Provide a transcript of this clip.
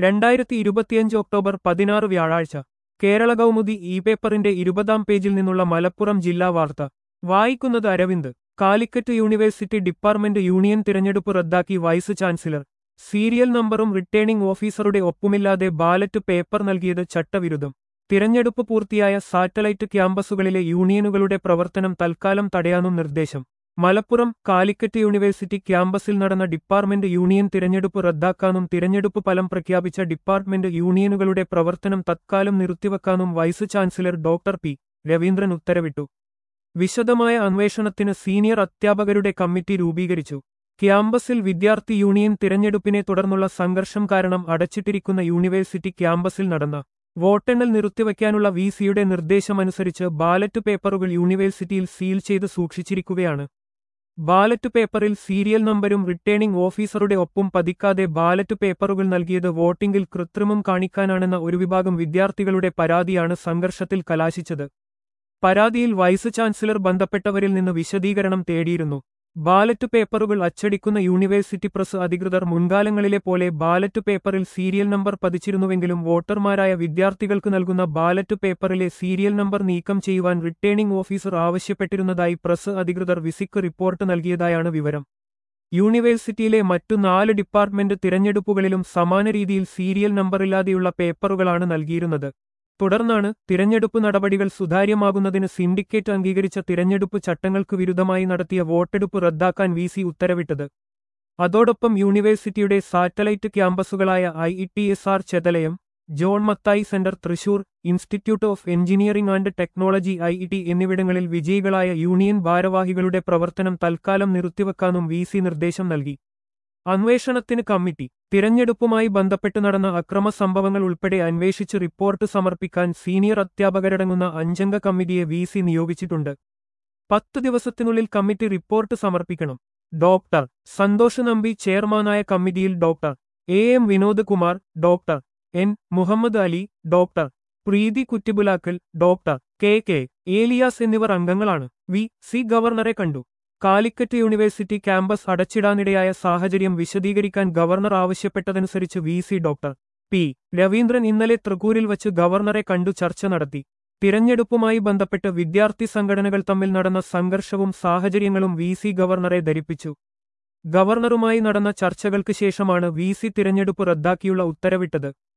രണ്ടായിരത്തി ഇരുപത്തിയഞ്ച് ഒക്ടോബർ പതിനാറ് വ്യാഴാഴ്ച കേരള കൗമുദി ഇ പേപ്പറിന്റെ ഇരുപതാം പേജിൽ നിന്നുള്ള മലപ്പുറം ജില്ലാ വാർത്ത വായിക്കുന്നത് Aravind Calicut university department union തിരഞ്ഞെടുപ്പ് റദ്ദാക്കി വൈസ് ചാൻസലർ സീരിയൽ നമ്പറും റിട്ടേണിംഗ് ഓഫീസറുടെ ഒപ്പുമില്ലാതെ ബാലറ്റ് പേപ്പർ നൽകിയത് ചട്ടവിരുദ്ധം തിരഞ്ഞെടുപ്പ് പൂർത്തിയായ സാറ്റലൈറ്റ് ക്യാമ്പസുകളിലെ യൂണിയനുകളുടെ പ്രവർത്തനം തൽക്കാലം തടയാനും നിർദ്ദേശം മലപ്പുറം കാലിക്കറ്റ് യൂണിവേഴ്സിറ്റി ക്യാമ്പസിൽ നടന്ന ഡിപ്പാർട്ട്മെന്റ് യൂണിയൻ തിരഞ്ഞെടുപ്പ് റദ്ദാക്കാനും തിരഞ്ഞെടുപ്പ് ഫലം പ്രഖ്യാപിച്ച ഡിപ്പാർട്ട്മെന്റ് യൂണിയനുകളുടെ പ്രവർത്തനം തത്കാലം നിർത്തിവെക്കാനും vice chancellor doctor P Raveendran ഉത്തരവിട്ടു വിശദമായ അന്വേഷണത്തിന് സീനിയർ അധ്യാപകരുടെ കമ്മിറ്റി രൂപീകരിച്ചു ക്യാമ്പസിൽ വിദ്യാർത്ഥി യൂണിയൻ തിരഞ്ഞെടുപ്പിനെ തുടർന്നുള്ള സംഘർഷം കാരണം അടച്ചിട്ടിരിക്കുന്ന യൂണിവേഴ്സിറ്റി ക്യാമ്പസിൽ നടന്ന വോട്ടെണ്ണൽ നിർത്തിവെക്കാനുള്ള വി സിയുടെ നിർദ്ദേശമനുസരിച്ച് ബാലറ്റ് പേപ്പറുകൾ യൂണിവേഴ്സിറ്റിയിൽ സീൽ ചെയ്ത് സൂക്ഷിച്ചിരിക്കുകയാണ് ബാലറ്റ് പേപ്പറിൽ സീരിയൽ നമ്പരും റിട്ടേണിംഗ് ഓഫീസറുടെ ഒപ്പും പതിക്കാതെ ബാലറ്റ് പേപ്പറുകൾ നൽകിയത് വോട്ടിംഗിൽ കൃത്രിമം കാണിക്കാനാണെന്ന ഒരു വിഭാഗം വിദ്യാർത്ഥികളുടെ പരാതിയാണ് സംഘർഷത്തിൽ കലാശിച്ചത് പരാതിയിൽ വൈസ് ചാൻസലർ ബന്ധപ്പെട്ടവരിൽ നിന്ന് വിശദീകരണം തേടിയിരുന്നു ബാലറ്റ് പേപ്പറുകൾ അച്ചടിക്കുന്ന യൂണിവേഴ്സിറ്റി പ്രസ് അധികൃതർ മുൻകാലങ്ങളിലെ പോലെ ബാലറ്റ് പേപ്പറിൽ സീരിയൽ നമ്പർ പതിച്ചിരുന്നുവെങ്കിലും വോട്ടർമാരായ വിദ്യാർത്ഥികൾക്ക് നൽകുന്ന ബാലറ്റ് പേപ്പറിലെ സീരിയൽ നമ്പർ നീക്കം ചെയ്യുവാൻ റിട്ടേണിംഗ് ഓഫീസർ ആവശ്യപ്പെട്ടിരുന്നതായി പ്രസ് അധികൃതർ വിസിക്ക് റിപ്പോർട്ട് നൽകിയതായാണ് വിവരം യൂണിവേഴ്സിറ്റിയിലെ മറ്റു നാല് ഡിപ്പാർട്ട്മെന്റ് തിരഞ്ഞെടുപ്പുകളിലും സമാന രീതിയിൽ സീരിയൽ നമ്പറില്ലാതെയുള്ള പേപ്പറുകളാണ് നൽകിയിരുന്നത് തുടർന്നാണ് തിരഞ്ഞെടുപ്പ് നടപടികൾ സുതാര്യമാകുന്നതിന് സിൻഡിക്കേറ്റ് അംഗീകരിച്ച തിരഞ്ഞെടുപ്പ് ചട്ടങ്ങൾക്ക് വിരുദ്ധമായി നടത്തിയ വോട്ടെടുപ്പ് റദ്ദാക്കാൻ വി സി ഉത്തരവിട്ടത് അതോടൊപ്പം യൂണിവേഴ്സിറ്റിയുടെ സാറ്റലൈറ്റ് ക്യാമ്പസുകളായ I E T S R Chethalayam John Mathai centre Thrissur institute of engineering and technology I E T എന്നിവിടങ്ങളിൽ വിജയികളായ യൂണിയൻ ഭാരവാഹികളുടെ പ്രവർത്തനം തൽക്കാലം നിർത്തിവെക്കാനും വി സി നിർദ്ദേശം നൽകി അന്വേഷണത്തിന് കമ്മിറ്റി തിരഞ്ഞെടുപ്പുമായി ബന്ധപ്പെട്ട് നടന്ന അക്രമ സംഭവങ്ങൾ ഉൾപ്പെടെ അന്വേഷിച്ച് റിപ്പോർട്ട് സമർപ്പിക്കാൻ സീനിയർ അധ്യാപകരടങ്ങുന്ന അഞ്ചംഗ കമ്മിറ്റിയെ വി സി നിയോഗിച്ചിട്ടുണ്ട് പത്ത് ദിവസത്തിനുള്ളിൽ കമ്മിറ്റി റിപ്പോർട്ട് സമർപ്പിക്കണം ഡോക്ടർ സന്തോഷ് നമ്പി ചെയർമാനായ കമ്മിറ്റിയിൽ doctor A M Vinod Kumar doctor N Muhammad Ali doctor Preethi Kuttibulakkal doctor K K Elias എന്നിവർ അംഗങ്ങളാണ് വി സി ഗവർണറെ കണ്ടു കാലിക്കറ്റ് യൂണിവേഴ്സിറ്റി ക്യാമ്പസ് അടച്ചിടാനിടയായ സാഹചര്യം വിശദീകരിക്കാൻ ഗവർണർ ആവശ്യപ്പെട്ടതനുസരിച്ച് V C doctor P Raveendran ഇന്നലെ തൃക്കൂരിൽ വച്ച് ഗവർണറെ കണ്ടു ചർച്ച നടത്തി തിരഞ്ഞെടുപ്പുമായി ബന്ധപ്പെട്ട് വിദ്യാർത്ഥി സംഘടനകൾ തമ്മിൽ നടന്ന സംഘർഷവും സാഹചര്യങ്ങളും വി സി ഗവർണറെ ധരിപ്പിച്ചു ഗവർണറുമായി നടന്ന ചർച്ചകൾക്ക് ശേഷമാണ് വി സി തിരഞ്ഞെടുപ്പ് റദ്ദാക്കിയുള്ള ഉത്തരവിട്ടത്